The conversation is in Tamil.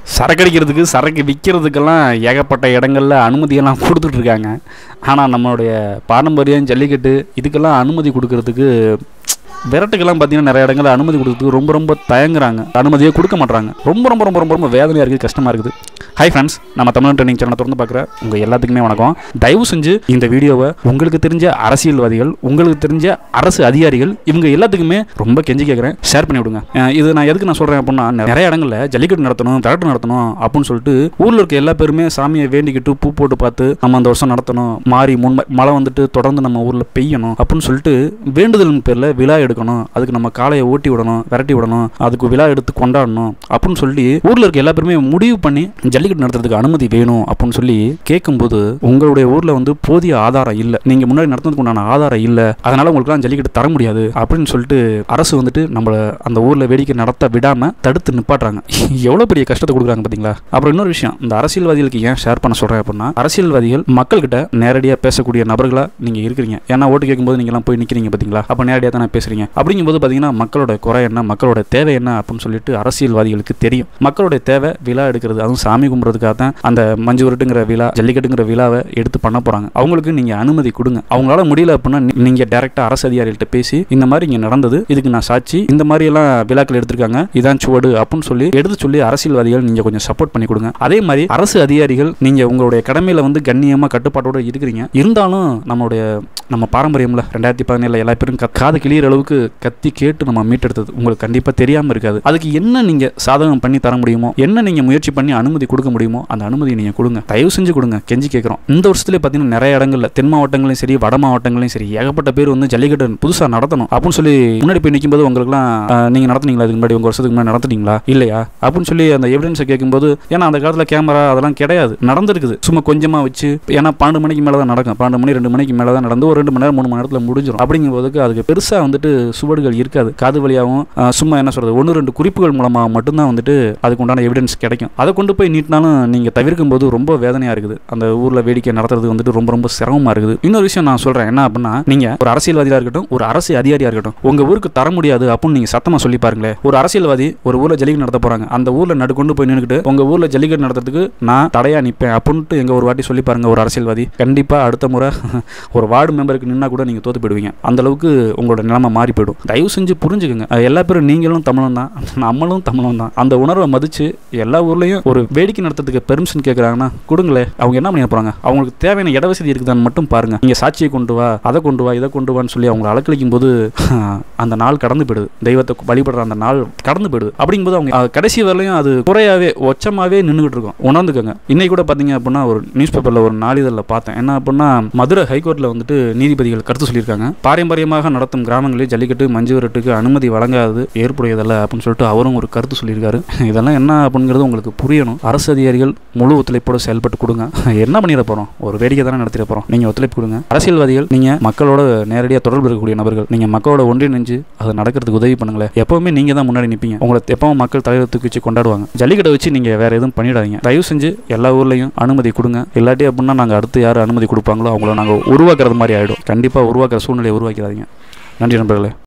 சரக்கு அடிக்கிறதுக்கு சரக்கு விற்கிறதுக்கெல்லாம் ஏகப்பட்ட இடங்கள்ல அனுமதியெல்லாம் கொடுத்துட்டு இருக்காங்க ஆனால் நம்மளுடைய பாரம்பரியம் ஜல்லிக்கட்டு இதுக்கெல்லாம் அனுமதி கொடுக்கறதுக்கு விரட்டுக்கெல்லாம் பார்த்தீங்கன்னா நிறைய இடங்கள்ல அனுமதி கொடுக்கறதுக்கு ரொம்ப ரொம்ப தயங்குறாங்க அனுமதியே கொடுக்க மாட்றாங்க ரொம்ப ரொம்ப ரொம்ப ரொம்ப ரொம்ப வேதனையாக இருக்குது கஷ்டமாக இருக்குது ஹாய் ஃப்ரெண்ட்ஸ் நம்ம தமிழ் ட்ரெயினிங் சேனலை திறந்து பார்க்குற உங்கள் எல்லாத்துக்குமே வணக்கம் தயவு செஞ்சு இந்த வீடியோவை உங்களுக்கு தெரிஞ்ச அரசியல்வாதிகள் உங்களுக்கு தெரிஞ்ச அரசு அதிகாரிகள் இவங்க எல்லாத்துக்குமே ரொம்ப கெஞ்சி கேட்குறேன் ஷேர் பண்ணி விடுங்க அஹ் இது நான் எதுக்கு நான் சொல்கிறேன் அப்படின்னா நிறைய இடங்கள்ல ஜல்லிக்கட்டு நடத்தணும் விரட்டு நடத்தணும் அப்படின்னு சொல்லிட்டு ஊரில் இருக்க எல்லா பேருமே சாமியை வேண்டிக்கிட்டு பூ போட்டு பார்த்து நம்ம அந்த வருஷம் நடத்தணும் மாறி முன் மழை வந்துட்டு தொடர்ந்து நம்ம ஊரில் பெய்யணும் அப்படின்னு சொல்லிட்டு வேண்டுதலின் பேரில் விழா எடுக்கணும் அதுக்கு நம்ம காளையை ஓட்டி விடணும் விரட்டி விடணும் அதுக்கு விழா எடுத்து கொண்டாடணும் அப்படின்னு சொல்லி ஊரில் இருக்க எல்லா பேருமே முடிவு பண்ணி ஜல்லிக்கட்டு நடத்துறதுக்கு அனுமதி வேணும் அப்படின்னு சொல்லி கேட்கும்போது உங்களுடைய ஊரில் வந்து போதிய ஆதாரம் இல்லை நீங்கள் முன்னாடி நடத்துறதுக்கு உண்டான ஆதாரம் இல்லை அதனால உங்களுக்குலாம் ஜல்லிக்கட்டு தர முடியாது அப்படின்னு சொல்லிட்டு அரசு வந்துட்டு நம்மளை அந்த ஊரில் வேடிக்கை நடத்த விடாம தடுத்து நிப்பாட்டுறாங்க எவ்வளோ பெரிய கஷ்டத்தை கொடுக்குறாங்க பார்த்தீங்களா அப்புறம் இன்னொரு விஷயம் இந்த அரசியல்வாதிகளுக்கு ஏன் ஷேர் பண்ண சொல்கிறேன் அப்படின்னா அரசியல்வாதிகள் மக்கள்கிட்ட நேரடியாக பேசக்கூடிய நபர்களாக நீங்கள் இருக்கிறீங்க ஏன்னா ஓட்டு கேட்கும்போது நீங்களாம் போய் நிற்கிறீங்க பார்த்தீங்களா அப்போ நேரடியாக தானே பேசுறீங்க அப்படிங்கும்போது பார்த்தீங்கன்னா மக்களோட குறை என்ன மக்களோட தேவை என்ன அப்படின்னு சொல்லிட்டு அரசியல்வாதிகளுக்கு தெரியும் மக்களுடைய தேவை விழா எடுக்கிறது அதுவும் சாமி கும்பிட்றதுக்காக தான் அந்த மஞ்சு விரட்டுங்கிற விழா ஜல்லிக்கட்டுங்கிற விழாவை எடுத்து பண்ண போகிறாங்க அவங்களுக்கு நீங்கள் அனுமதி கொடுங்க அவங்களால முடியல அப்படின்னா நீ- நீங்க டேரெக்டாக அரசு அதிகாரிகள்ட்ட பேசி இந்த மாதிரி இங்கே நடந்தது இதுக்கு நான் சாட்சி இந்த மாதிரி எல்லாம் விழாக்கள் எடுத்திருக்காங்க இதான் சுவடு அப்படின்னு சொல்லி எடுத்து சொல்லி அரசியல்வாதிகள் நீங்க கொஞ்சம் சப்போர்ட் பண்ணி கொடுங்க அதே மாதிரி அரசு அதிகாரிகள் நீங்க உங்களுடைய கடமையில வந்து கண்ணியமா கட்டுப்பாட்டோட இருக்கிறீங்க இருந்தாலும் நம்மளுடைய நம்ம பாரம்பரியம்ல ரெண்டாயிரத்தி பதினேழுல எல்லா பேரும் கத்- காது கிளியிற அளவுக்கு கத்தி கேட்டு நம்ம மீட்டெடுத்தது உங்களுக்கு கண்டிப்பா தெரியாம இருக்காது அதுக்கு என்ன நீங்க சாதகம் பண்ணி தர முடியுமோ என்ன நீங்க முயற்சி பண்ணி அனுமதி கொடுக்க முடியுமோ அந்த அனுமதியை நீங்க கொடுங்க தயவு செஞ்சு கொடுங்க கெஞ்சி கேட்குறோம் இந்த வருஷத்துல பார்த்தீங்கன்னா நிறைய இடங்கள்ல தென் மாவட்டங்களையும் சரி வட மாவட்டங்களையும் சரி ஏகப்பட்ட பேர் வந்து ஜல்லிக்கட்டு புதுசா நடத்தணும் அப்படின்னு சொல்லி முன்னாடி போய் நிக்கும்போது உங்களுக்குலாம் ஆஹ், நீங்க நடத்துனீங்களா அதுக்கு முன்னாடி உங்க வருஷத்துக்கு முன்னாடி நடத்துனீங்களா இல்லையா அப்படின்னு சொல்லி அந்த எவிடன்ஸை கேட்கும்போது ஏன்னா அந்த காலத்துல கேமரா அதெல்லாம் கிடையாது நடந்திருக்குது சும்மா கொஞ்சமா வச்சு ஏன்னா பன்னெண்டு மணிக்கு மேல தான் நடக்கும் பன்னெண்டு மணி ரெண்டு மணிக்கு மேல தான் நடந்து ஒரு ரெண்டு மணி நேரம் மூணு மணி நேரத்துல முடிஞ்சிடும் அப்படிங்கும்போதுக்கு அதுக்கு பெருசா வந்துட்டு சுவடுகள் இருக்காது காது வழியாகவும் ஆஹ், சும்மா என்ன சொல்றது ஒன்று ரெண்டு குறிப்புகள் மூலமா மட்டும்தான் வந்துட்டு அதுக்கு உண்டான எவிடன்ஸ் கிடைக்கும் அதை கொண்டு போய் நீட்டினாலும் நீங்க தவிர்க்கும் போது ரொம்ப வேதனையா இருக்குது அந்த ஊர்ல வேடிக்கை நடத்துறது வந்துட்டு ரொம்ப ரொம்ப சிரமமா இருக்குது இன்னொரு விஷயம் நான் சொல்றேன் என்ன அப்படின்னா நீங்க ஒரு அரசியல்வாதியா இருக்கட்டும் ஒரு அரசு அதிகாரியா இருக்கட்டும் உங்க ஊருக்கு தர முடியாது அப்படின்னு நீங்க சத்தமா சொல்லி பாருங்களேன் ஒரு அரசியல்வாதி ஒரு ஊர்ல ஜல்லிக்கட்டு நடத்த போறாங்க அந்த ஊர்ல நடுக்கொண்டு போய் நின்னுக்கிட்டு உங்க ஊர்ல ஜல்லிக்கட்டு நடத்துறதுக்கு நான் தடையா நிப்பேன் அப்படின்ட்டு எங்க ஒரு வாட்டி சொல்லி பாருங்க ஒரு அரசியல்வாதி கண்டிப்பா அடுத்த முறை ஒரு வார்டு மெம்பருக்கு நின்னா கூட நீங்க தோத்து போயிடுவீங்க அந்த அளவுக்கு உங்களோட நிலைமை மாறி போயிடும் தயவு செஞ்சு புரிஞ்சுக்கங்க அஹ் எல்லா பேரும் நீங்களும் தமிழும் தான் நம்மளும் தமிழும் தான் அந்த உணர்வை மதிச்சு எல்லா ஊர்லயும் ஒரு வேடிக்கை நடத்துறதுக்கு பெர்மிஷன் கேட்குறாங்கன்னா கொடுங்களே அவங்க என்ன பண்ணி போறாங்க அவங்களுக்கு தேவையான இட வசதி இருக்குதான்னு மட்டும் பாருங்க நீங்க சாட்சியை கொண்டு வா அதை கொண்டு வா இதை கொண்டு வான்னு சொல்லி அவங்களை அலக்கழிக்கும் போது அந்த நாள் கடந்து போயிடுது தெய்வத்தை வழிபடுற அந்த நாள் கடந்து போயிடுது அப்படிங்கும்போது அவங்க அஹ், கடைசி வரலையும் அது குறையாவே ஒச்சமாவே நின்றுகிட்டு இருக்கும் உணர்ந்துக்கோங்க இன்னைக்கு கூட பாத்தீங்க அப்படின்னா ஒரு நியூஸ் பேப்பர்ல ஒரு நாளிதழில் பார்த்தேன் என்ன அப்படின்னா மதுரை ஹைகோர்ட்ல வந்துட்டு நீதிபதிகள் கருத்து சொல்லியிருக்காங்க பாரம்பரியமாக நடத்தும் கிராமங்களில் ஜல்லிக்கட்டு மஞ்சு விரட்டுக்கு அனுமதி வழங்காதது ஏற்புடையதல்ல அப்படின்னு சொல்லிட்டு அவரும் ஒரு கருத்து சொல்லியிருக்காரு இதெல்லாம் என்ன அப்படிங்கிறது உங்களுக்கு புரியணும் அரசு அதிகாரிகள் முழு ஒத்துழைப்போடு செயல்பட்டு கொடுங்க என்ன பண்ணிட போறோம் ஒரு வேடிக்கை தானே நடத்திட போறோம் நீங்க ஒத்துழைப்பு கொடுங்க அரசியல்வாதிகள் நீங்க மக்களோட நேரடியாக தொடர்பு இருக்கக்கூடிய நபர்கள் நீங்க மக்களோட ஒன்றிணைஞ்சு அது நடக்கிறதுக்கு உதவி பண்ணுங்களேன் எப்பவுமே நீங்க தான் முன்னாடி நிப்பீங்க உங்களை எப்பவும் மக்கள் தலைவர் தூக்கி வச்சு கொண்டாடுவாங்க ஜல்லிக்கட்டை வச்சு நீங்க வேற எதுவும் பண்ணிடாதீங்க தயவு செஞ்சு எல்லா ஊர்லயும் அனுமதி கொடுங்க இல்லாட்டி அப்படின்னா நாங்க அடுத்து யார் அனுமதி கொடுப்பாங்களோ அவங்கள நாங்க உருவாக்குறது மாதிரி ஆயிடும் கண்டிப்பா உருவாக்குற சூழ்நிலையை உருவாக்கிறாதீங்க நன்றி நண்பர்களே